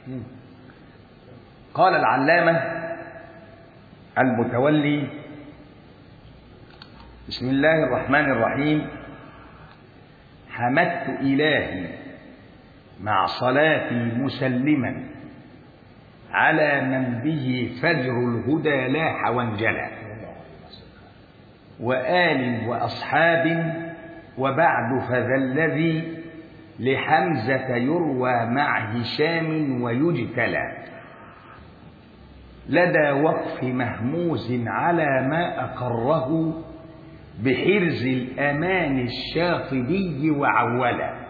قال العلامة المتولي بسم الله الرحمن الرحيم حمدت إلهي مع صلاتي مسلما على من به فجر الهدى لاح وانجلى وآل وأصحاب وبعد فذا الذي لحمزة يروى مع هشام ويجتلى لدى وقف مهموز على ما أقره بحرز الأمان الشاطبي وعولا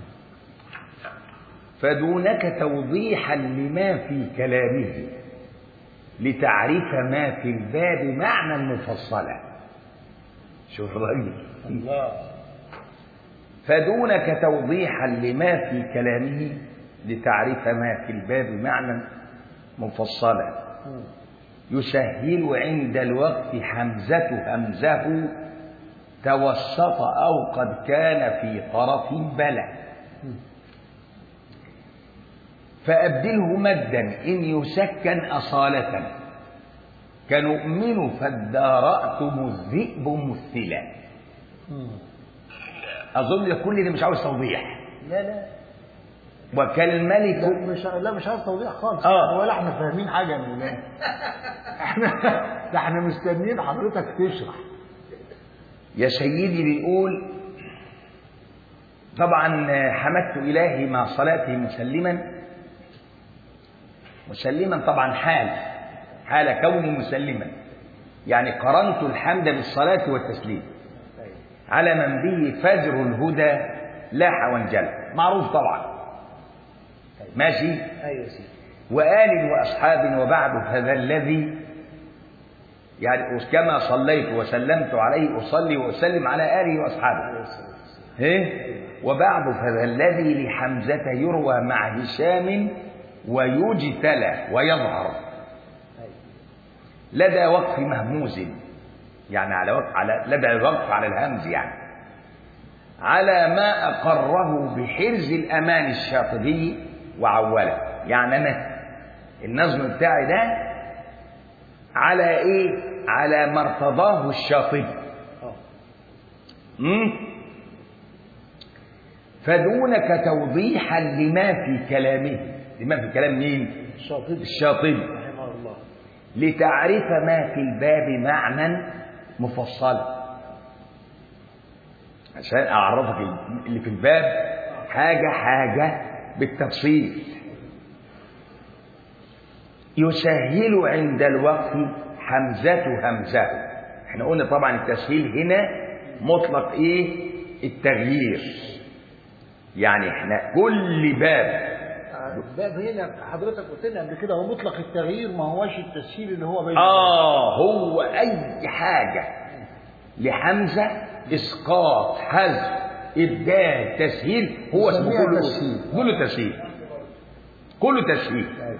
فدونك توضيحا لما في كلامه لتعرف ما في الباب معنى مفصلا شوف الراجل الله فدونك توضيحا لما في كلامه لتعرف ما في الباب معنى مفصلا يسهل عند الوقت حمزة همزه توسط أو قد كان في طرف بلى فأبدله مدا إن يسكن أصالة كنؤمن فادارأتم الذئب مثلا أظن كل ده مش عاوز توضيح لا لا وكالملك لا مش لا مش عايز توضيح خالص آه. ولا احنا فاهمين حاجه يا مولانا احنا ده احنا مستنيين حضرتك تشرح يا سيدي بيقول طبعا حمدت إلهي مع صلاته مسلما مسلما طبعا حال حال كوني مسلما يعني قرنت الحمد بالصلاة والتسليم على من به فجر الهدى لاح وانجلى معروف طبعا ماشي ايوه سيدي وآل وأصحاب وبعد فذا الذي يعني كما صليت وسلمت عليه أصلي وأسلم على آله وأصحابه إيه؟ وبعد فذا الذي لحمزة يروى مع هشام ويجتلى ويظهر لدى وقف مهموز يعني على وقف على لدى الوقف على الهمز يعني على ما أقره بحرز الأمان الشاطبي وعوله يعني أنا النظم بتاعي ده على إيه؟ على ما ارتضاه الشاطبي اه مم؟ فدونك توضيحا لما في كلامه لما في كلام مين الشاطبي الشاطبي رحمه الله لتعرف ما في الباب معنى مفصلا عشان اعرفك اللي في الباب حاجه حاجه بالتفصيل يسهل عند الوقف حمزة همزة احنا قلنا طبعا التسهيل هنا مطلق ايه التغيير يعني احنا كل باب باب هنا حضرتك قلت لنا قبل كده هو مطلق التغيير ما هوش التسهيل اللي هو بين اه هو اي حاجه لحمزه اسقاط حذف ابدال تسهيل هو اسمه نسميها كله تسهيل. كله تسهيل كله تسهيل أيوة.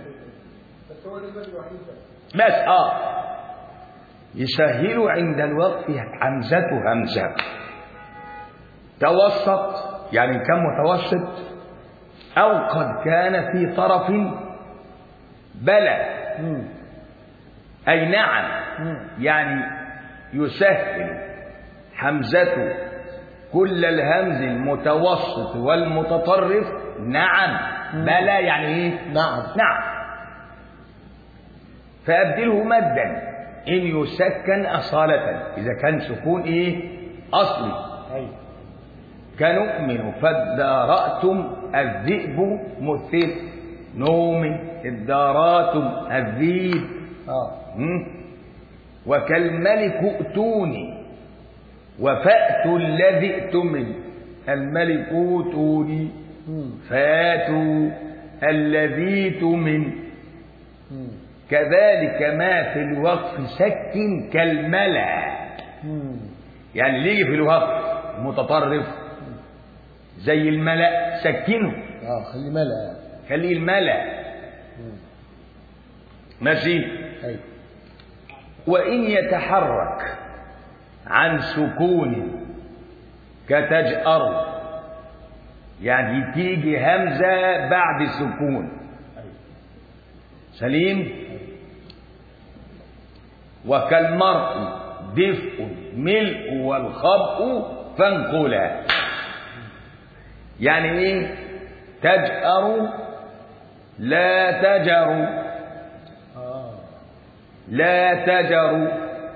بس اه يسهل عند الوقف همزته همزه توسط يعني كم متوسط او قد كان في طرف بلى مم. اي نعم مم. يعني يسهل حمزة كل الهمز المتوسط والمتطرف نعم بلى يعني ايه نعم نعم فأبدله مدا إن يسكن أصالة إذا كان سكون إيه أصلي ايوه كنؤمن فادارأتم الذئب مثل نوم اداراتم الذئب اه مم؟ وكالملك ائتوني وفأتوا الذي ائتمن الملك ائتوني مم. فاتوا الذي تمن مم. كذلك ما في الوقف سك كالملا مم. يعني اللي يجي في الوقف متطرف زي الملا سكنه اه خلي ملا خليه الملا مم. ماشي ايوه وإن يتحرك عن سكون كتجأر يعني تيجي همزة بعد سكون سليم وكالمرء دفء ملء والخبء فانقلا يعني ايه تجأر لا تجر اه لا تجر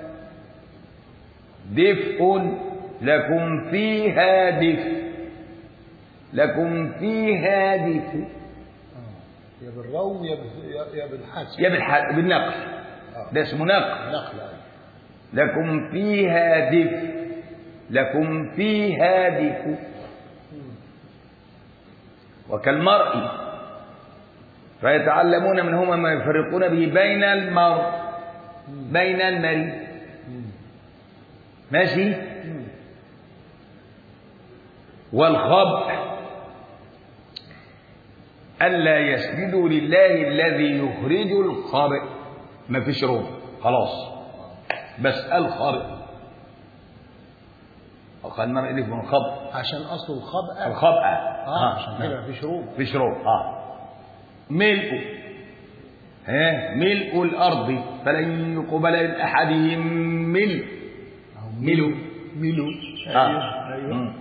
دفء لكم فيها دفء لكم فيها دفء اه يا بالروم يا بال- يا- يا بالحسب يا بالح- بالنقل آه. ده اسمه نقل نقل أيوة. لكم فيها دفء لكم فيها دفء وكالمرء فيتعلمون منهما ما يفرقون به بين المرء بين المرء ماشي والخبء ألا يسجدوا لله الذي يخرج الخبء ما فيش روم خلاص بس الخبء وقال المرء إليك من الخبء عشان اصل الخبأ الخبأ اه عشان كده مفيش روم فيش روم اه ملء ها ملء الأرض فلن يقبل من أحدهم ملء أهو ملو. ملو آه. ايوه ايوه مم.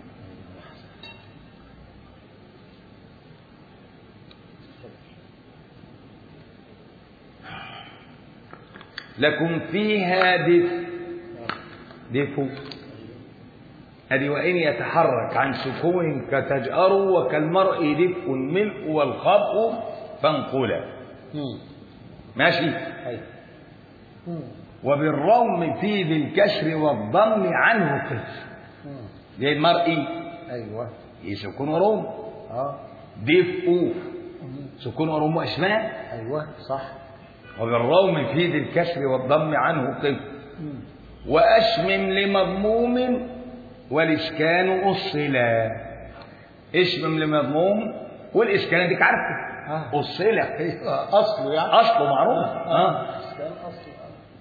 لكم فيها دفء دفء أدي وإن يتحرك عن سكون كتجأر وكالمرء دفء الملء والخبء فانقلا مم. ماشي ايوه مم. وبالروم في بالكسر والضم عنه قف مم. زي المرء ايوه سكون وروم اه دفء مم. سكون وروم اسماء ايوه صح وبالروم في ذي الكسر والضم عنه قف مم. وأشمم لمضموم والإسكان أصلا اشمم لمضموم والإسكان ديك عارفه آه. أصلا ايوه اصله يعني أصله معروف آه. كان اصله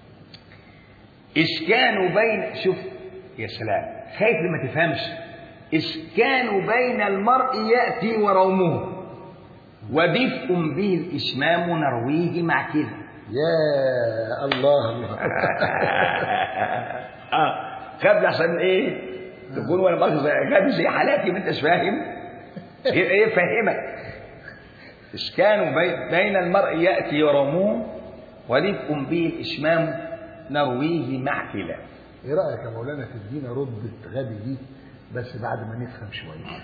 إسكان بين شوف يا سلام خايف لما تفهمش إسكان بين المرء يأتي ورومه ودفء به الإشمام نرويه مع كده يا الله الله اه خاف لحسن ايه تكون وانا باخذ زي خاف زي حالاتي ما انتش فاهم ايه ايه فاهمك اسكان بي- بين المرء ياتي ورموه ودفء به الاشمام نرويه مع كلا ايه رايك يا مولانا تدينا رد غبي دي بس بعد ما نفهم شويه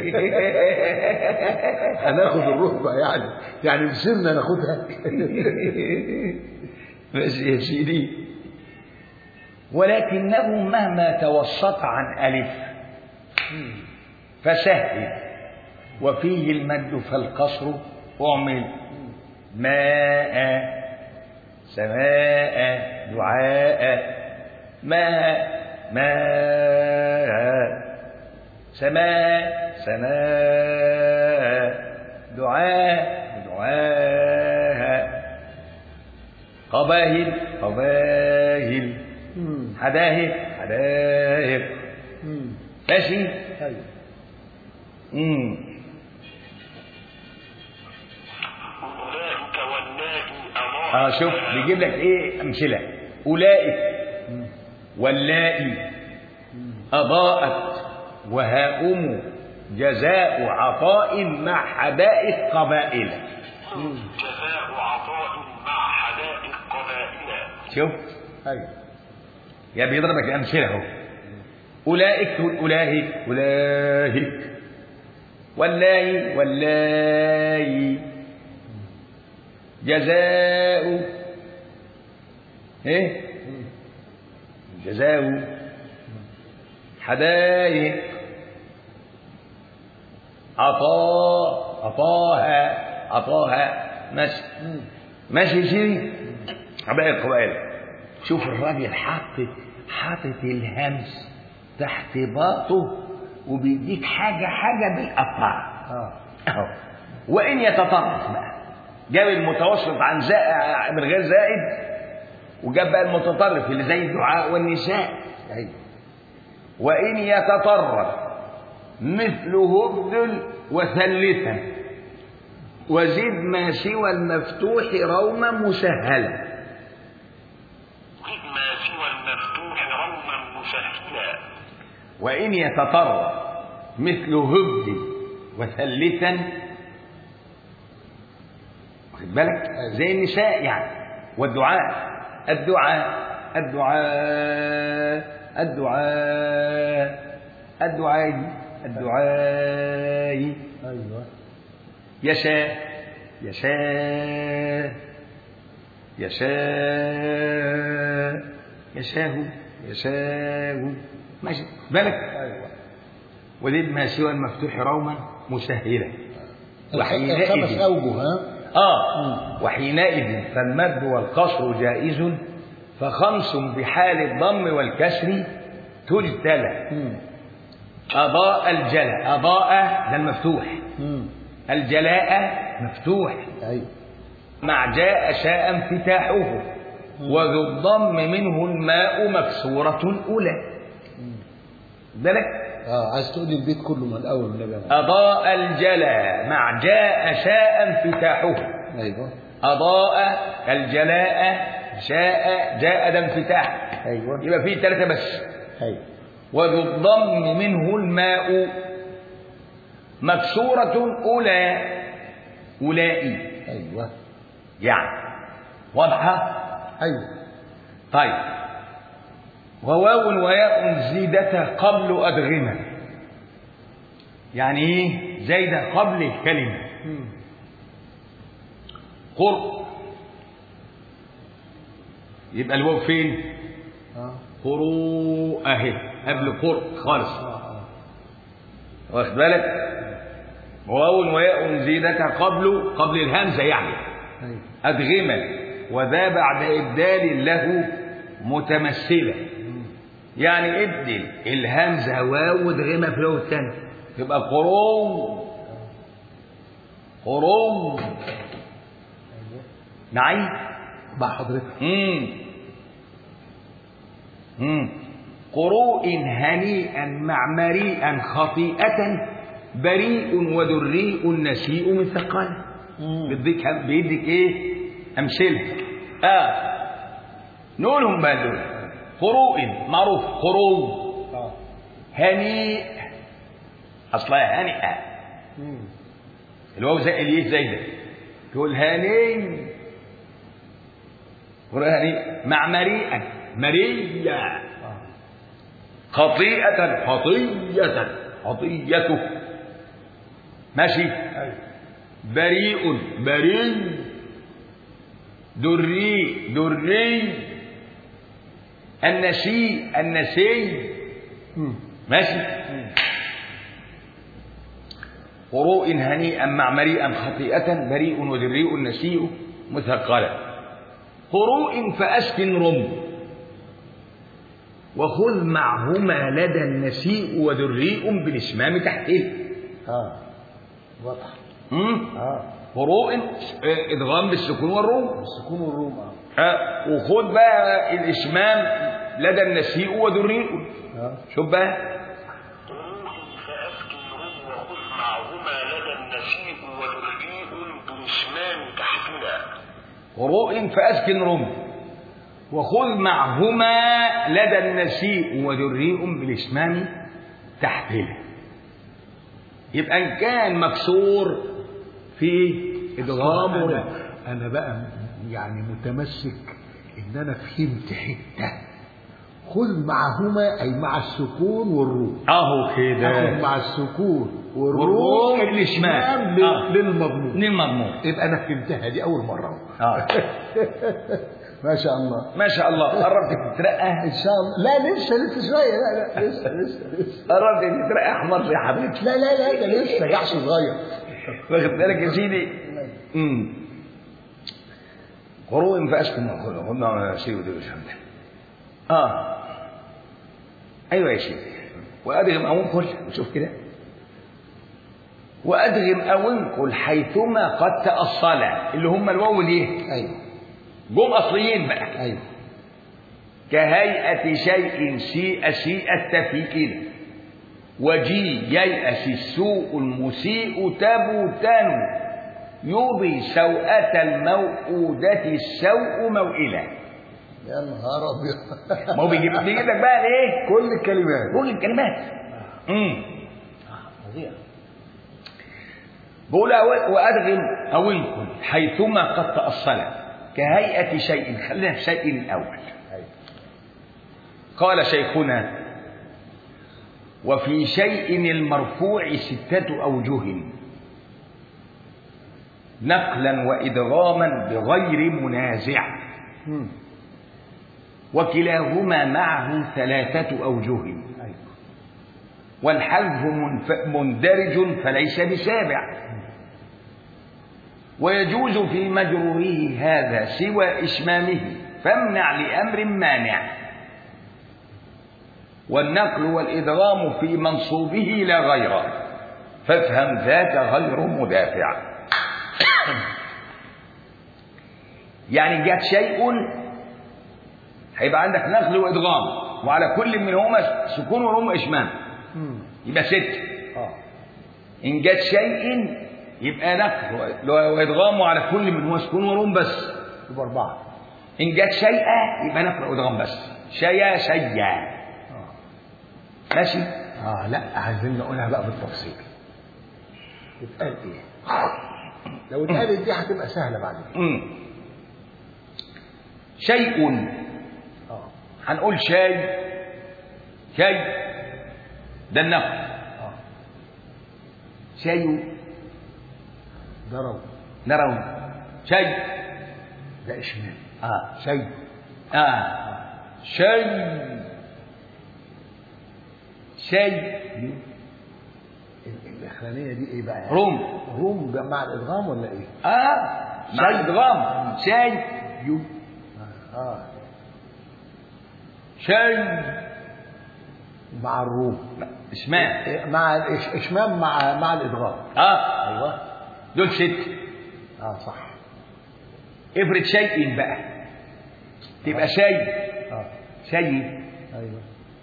هناخد الركبه يعني يعني مسيرنا ناخدها ماشي يا سيدي ولكنه مهما توسط عن ألف فسهل وفيه المد فالقصر أعمل ماء سماء دعاء ماء ماء سماء سماء دعاء دعاء قباهل قباهل مم. حدائق حدائق مم. ماشي ايوه امم أولئك واللاتي أمر اه شوف بيجيب لك ايه امثله اولئك واللائي اضاءت وهاؤم جزاء عطاء مع حدائق قبائل جزاء عطاء مع حدائق قبائل شوف ايوه يا بيضربك امثله اهو اولئك تقول اولئك اولئك واللاي واللاي جزاء ايه جزاء حدائق عطاء عطاها عطاها ماشي مم. ماشي يا سيدي حبايب قبائل شوف الراجل حاطط حاطط الهمس تحت باطه وبيديك حاجه حاجه بالقطاع اه اهو وان يتطرف بقى جاب المتوسط عن زائد من غير زائد وجاب بقى المتطرف اللي زي الدعاء والنساء ايوه وإن يتطرف مثله ابذل وثلثا وزد ما سوى المفتوح روما مسهلا زد ما سوى المفتوح روما مسهلا وإن يتطرف مثل هبد وثلثا واخد بالك زي النساء يعني والدعاء الدعاء الدعاء الدعاء الدعاء الدعاء ايوه يشاء يشاء يشاء يشاء يشاء ماشي بالك ايوه وزد ما سوى المفتوح روما مسهلا الخمس وحينئذ اوجه ها آه وحينئذ فالمد والقصر جائز فخمس بحال الضم والكسر تجتلى مم. أضاء الجلاء أضاء ده المفتوح مم. الجلاء مفتوح ايوه مع جاء شاء انفتاحه وذو الضم منه الماء مكسورة أولى بالك اه عايز تقول لي البيت كله من الاول من النبي أضاء الجلاء مع جاء شاء انفتاحه ايوه أضاء الجلاء شاء جاء ده انفتاح ايوه يبقى فيه ثلاثة بس ايوه وذو الضم منه الماء مكسورة أولى أولئي ايوه يعني واضحة ايوه طيب وواو وياء زيدتا قبل أدغمة يعني إيه زايدة قبل الكلمة مم. قرء يبقى الواو فين اه قروء أهي قبل قرء خالص اه اه واخد بالك واو وياء زيدتا قبل قبل الهمزة يعني ايوه أدغما وذا بعد إبدال له متمثلة يعني ابدل الهمزة واو وادغمها في الواو الثاني تبقى قرون قرون نعم مع حضرتك مم. مم. قروء هنيئا مع مريئا خطيئة بريء ودريء نسيء من ثقاله بيديك بيديك ايه امثله اه نقولهم بقى دول قروء معروف قروء اه هنيء اصلها هنيئه مم. الواو زي اليه زي ده تقول هني قروء هنيء مع مريئا مرية اه خطيئة خطية خطيته ماشي ايوه بريء بريء دري دري النسي النسي مم. ماشي قروء هنيئا مع مريئا خطيئة بريء ودريء نسيء مثقلة قروء فأسكن رم وخذ معهما لدى النسيء ودريء بالإشمام تحته اه واضح مم؟ اه قروء آه، إدغام بالسكون والروم السكون والروم اه آه، وخد بقى الإشمام لدى النسيء ودريء اه شوف بقى روحي فأسكن روم وخذ معهما لدى النسيء ودريء بالإشمام تحتنا قروء فأسكن رم وخذ معهما لدى النسيء ودريء بالإشمام تحتله يبقى إن كان مكسور في إدغام ورم انا انا بقى يعني متمسك ان انا فهمت حته خذ معهما اي مع السكون والروم أهو اخذ كده مع السكون والروم والروم الإشمام. لل- آه. للمضمون من المضمون يبقى انا فهمتها دي اول مره آه. ما شاء الله ما شاء الله قربت تترقى ان شاء الله لا لسه لسه شويه لا لا لسه لسه لسه قربت تترقى أحمر يا حبيبي لا لا لا ده لسه جحش صغير واخد بالك يا سيدي امم قروء فاسكن هم سيدي الحمد اه ايوه يا سيدي وادغم او انقل شوف كده وادغم او انقل حيثما قد تاصلا اللي هم الواو ليه ايوه جم اصليين بقى ايوه كهيئة شيء سيء سيء التفيئل وجي ييأس السوء المسيء تبوتان يوضي سوءة الموءودة السوء موئلة يا نهار ابيض ما هو بيجيب بيجيب لك بقى الايه؟ كل الكلمات كل الكلمات امم فظيع بقول أو- وأدغم أو انقل حيثما قد تأصل كهيئة شيء خلينا في شيء الأول أيوة. قال شيخنا وفي شيء المرفوع ستة أوجه نقلا وإدغاما بغير منازع مم. وكلاهما معه ثلاثة أوجه أيوة. والحذف منف- مندرج فليس بسابع ويجوز في مجروره هذا سوى إشمامه فامنع لأمر مانع والنقل والإدغام في منصوبه لا غيره فافهم ذاك غير مدافع يعني جاء شيء هيبقى عندك نقل وإدغام وعلى كل منهما سكون ورم إشمام مم. يبقى ست اه إن جت شيء يبقى نقل وإدغام على كل منهما سكون ورم بس يبقى أربعة إن جت شيئا يبقى نقل وإدغام بس شيا شيا اه ماشي اه لا عايزين نقولها بقى بالتفصيل اتقال ايه لو اتقالت دي هتبقى سهله بعد كده مم. شيء اه هنقول شاي شاي ده النقل اه شاي ضرب نرى شاي ده اشمال آه شيء آه شاي شاي الاخرانيه دي ايه بقى روم روم ده مع الادغام ولا ايه اه مع الادغام شاي يو اه شاي مع الروم اسمع إيه، مع الإش- اشمام مع مع الادغام اه ايوه دول ست اه صح افرض شيء بقى تبقى شاي اه شاي ايوه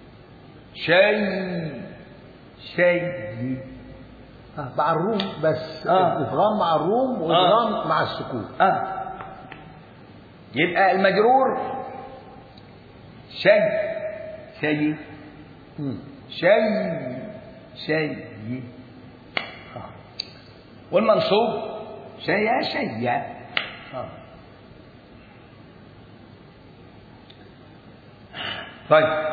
شاي شاي آه. مع الروم بس آه. الادغام مع الروم وادغام مع السكون اه يبقى المجرور شاي شاي مم. شاي شاي اه والمنصوب شيا شيا اه طيب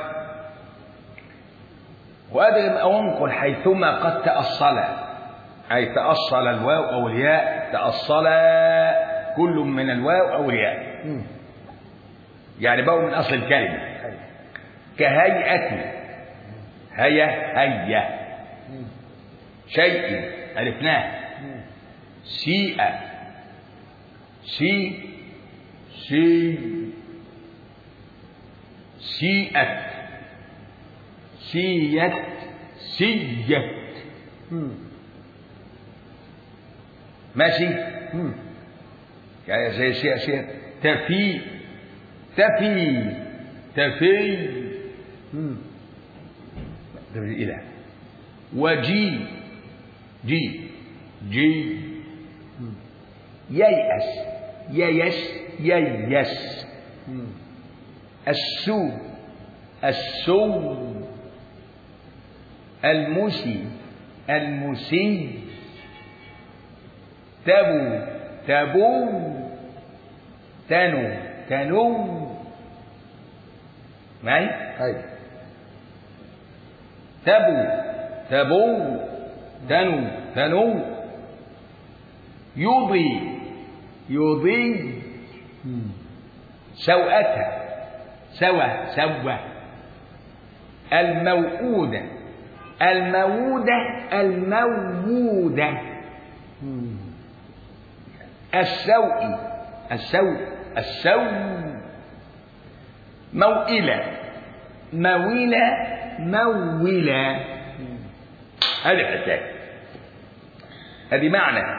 وأدغم أو انقل حيثما قد تأصل أي تأصل الواو أو الياء تأصل كل من الواو أو الياء مم. يعني بقوا من أصل الكلمة أيوة. كهيئة هيا هيا مم. شيء ألفناه مم. سيء سي سي سيئت سيت سيت مم. ماشي مم. يعني زي سي سي تفي تفي تفي مم. ده إله وجي جي جي مم. ييأس ييس ييس مم. السو السو المسي المسي تبو تبو تنو تنو معي ايوه تبو تبو تنو تنو يضي يضي مم. سوءتها سوى سوى الموؤودة الموودة الموودة مم. السوء السوء السوء موئلة مويلة مولة مم. هذه الحكاية هذه معنى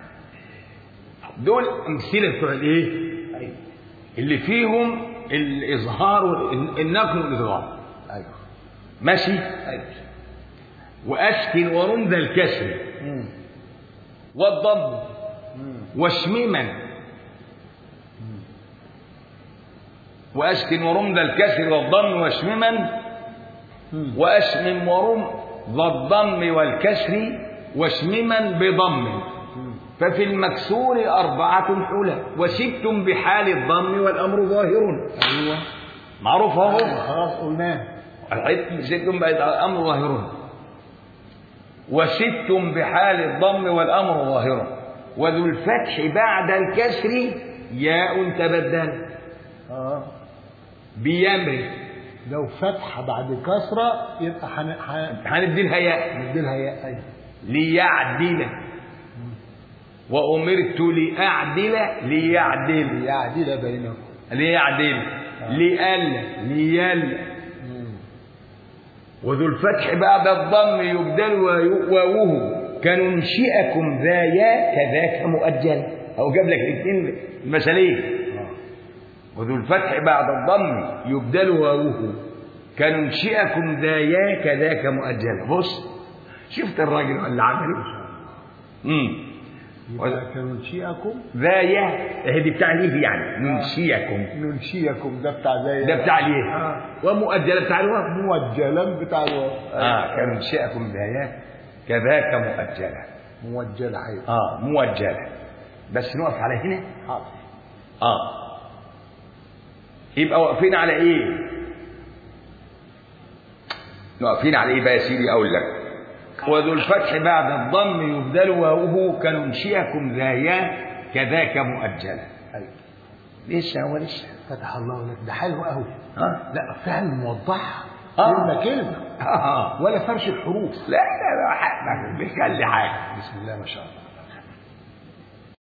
دول أمثلة بتوع الإيه؟ ايوه اللي فيهم الإظهار والنقل والإدغام ايوه ماشي ايوه وأسكن ورمز الكسر مم. والضم مم. واشمما وأسكن ورم ذا الكسر والضم واشمما مم. وأشمم ورم ذا الضم والكسر واشمما بضم مم. ففي المكسور أربعة حلى وستم بحال الضم والأمر ظاهر ايوه معروف اهو خلاص قلناه الحد ستم بقت الأمر ظاهر وستم بحال الضم والأمر ظاهر وذو الفتح بعد الكسر ياء تبدل اه بيمر لو فتحه بعد كسره يبقى هن- هن- هندي لها ياء هنديلها ياء ايوه ليعدل وأمرت لأعدل ليعدل ليعدل بينكم ليعدل لأل ليل مم. وذو الفتح بعد الضم يبدل وي- واوه كننشئكم ذا يا كذاك مؤجل أو جاب لك الاثنين مثالين آه. وذو الفتح بعد الضم يبدل واوه كننشئكم ذا يا كذاك مؤجل بص شفت الراجل اللي عمله امم يبقى كننشئكم ذا يا هي دي بتاع ليه يعني ننشئكم ننشئكم ده بتاع زي ده بتاع ليه آه. ومؤجل بتاع الواو موجلا بتاع الواو اه كننشئكم ذا يا كذاك مؤجلا موجل ايوه اه موجلة بس نقف على هنا حاضر اه يبقى واقفين على ايه واقفين على ايه بقى يا سيدي اقول لك وذو الفتح بعد الضم يبدل واوه كننشئكم ذا يا كذاك مؤجلا ايوه لسه هو لسه فتح الله لك ده حلو قوي ها لا فعلا موضحها آه. كلمه كلمه آه. ولا فرش الحروف لا لا لا حق- بيخلي حاجه بسم الله ما شاء الله